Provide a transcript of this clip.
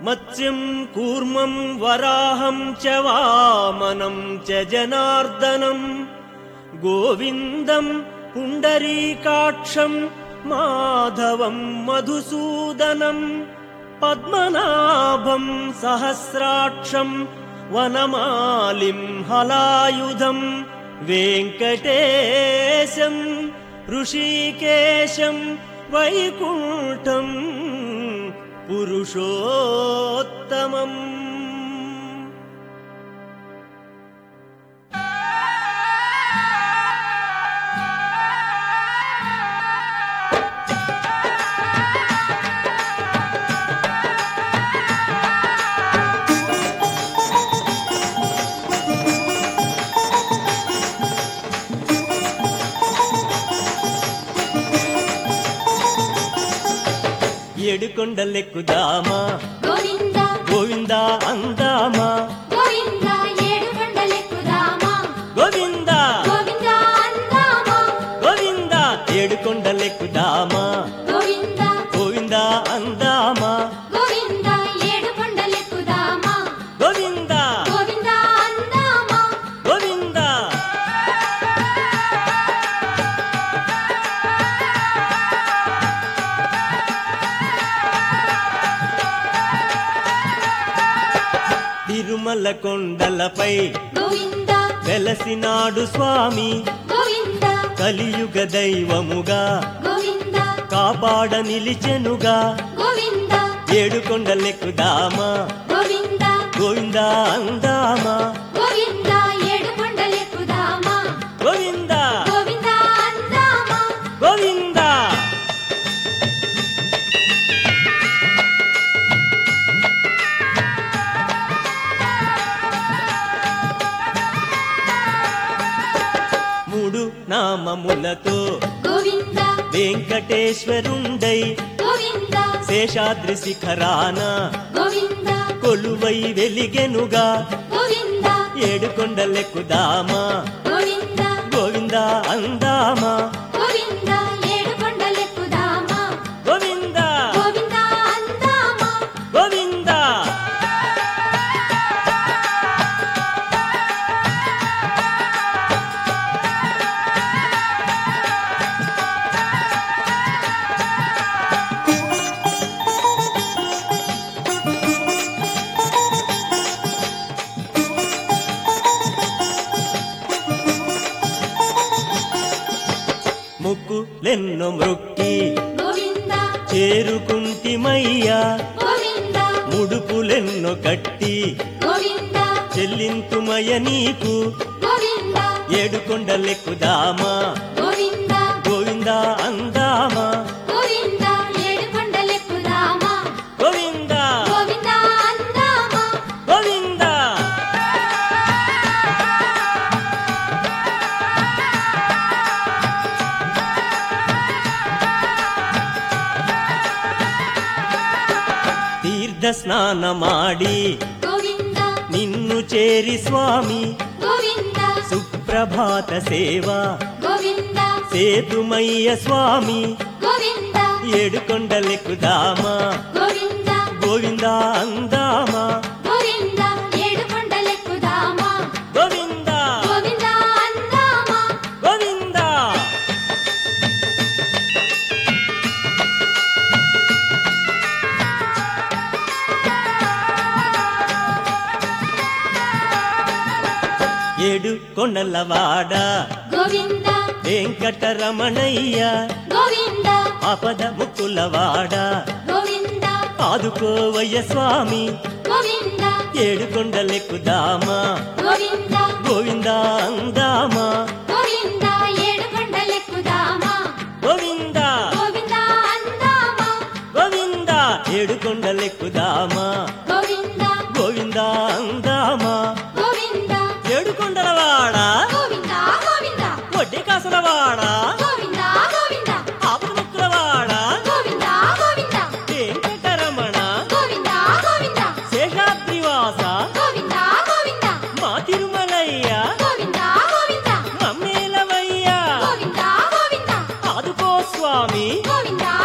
మత్స్యం కూర్మం వరాహం చ వామనం చ జనార్దనం గోవిందం పుండరీకాక్షం మాధవం మధుసూదనం పద్మనాభం సహస్రాక్షం వనమాలిం హలాయుధం వెంకటేశం ఋషికేశం వైకుంఠం పురుషోత్తమం ఏడుకొండలెక్కుదామా గోవింద గోవింద అందామా గోవింద ఏడు కొండలెక్కుదామా గోవింద గోవింద అందామా గోవింద ఏడుకొండలెక్కుదామా గోవింద గోవింద అందామా గోవింద ఏడు కొండలెక్కుదామా గోవింద గోవింద అందామా గోవింద తిరుమల కొండలపై గోవింద వెలసినాడు స్వామి గోవింద కలియుగ దైవముగా గోవింద కాపాడ నిలిచెనుగా గోవింద ఏడుకొండలెక్కుదామా గోవింద గోవింద అందామా గోవింద ఏడు కొండలెక్కుదామా గోవింద గోవింద అందామా గోవింద మూడు నామములతో గోవింద వెంకటేశ్వరుండై గోవింద శేషాద్రి శిఖరాన గోవింద కొలువై వెలిగెనుగా గోవింద ఏడుకొండలెక్కుదామా గోవింద గోవింద అందామా గోవింద ఏడు కొండలెక్కుదామా గోవింద గోవింద అందామా గోవింద ముక్కులెన్నో మృక్కి గోవింద చేరుకుంటిమయ్యా గోవింద ముడుపులెన్నో కట్టి గోవింద చెల్లింతుమయ నీకు గోవింద ఏడుకొండలెక్కుదామా గోవింద గోవింద అందామా గోవింద ఏడు కొండలెక్కుదామా గోవింద గోవింద అందామా గోవింద తీర్థ స్నానమాడి గోవింద నిన్ను చేరి స్వామి గోవింద సుప్రభాత సేవ గోవింద సేతుమయ్య స్వామి గోవింద ఏడుకొండలెక్కుదామా గోవింద గోవింద అందామా గోవింద ఏడు కొండలెక్కుదామా గోవింద గోవింద అందామా గోవింద ఏడు కొండలవాడ గోవింద వెంకటరమణయ్య గోవింద ఆపద ముక్కులవాడ గోవింద ఆదుకోవయ్య స్వామి గోవింద ఏడు కొండలెక్కుదామా గోవింద గోవింద అందామా గోవింద ఏడు కొండలెక్కుదామా గోవింద గోవింద అందామా గోవింద ఏడు కొండలెక్కుదామా గోవింద గోవింద అందామా గోవింద ఏడు కొండలవాడ గోవింద గోవింద వడ్డీ కాసులవాడ గోవింద గోవింద ఆపద ముక్కులవాడ గోవింద గోవింద వెంకటరమణ గోవింద గోవింద శేషాద్రివాస గోవింద గోవింద మా తిరుమలయ్య గోవింద గోవింద మమ్మేలవయ్య గోవింద గోవింద ఆదుకో స్వామి గోవింద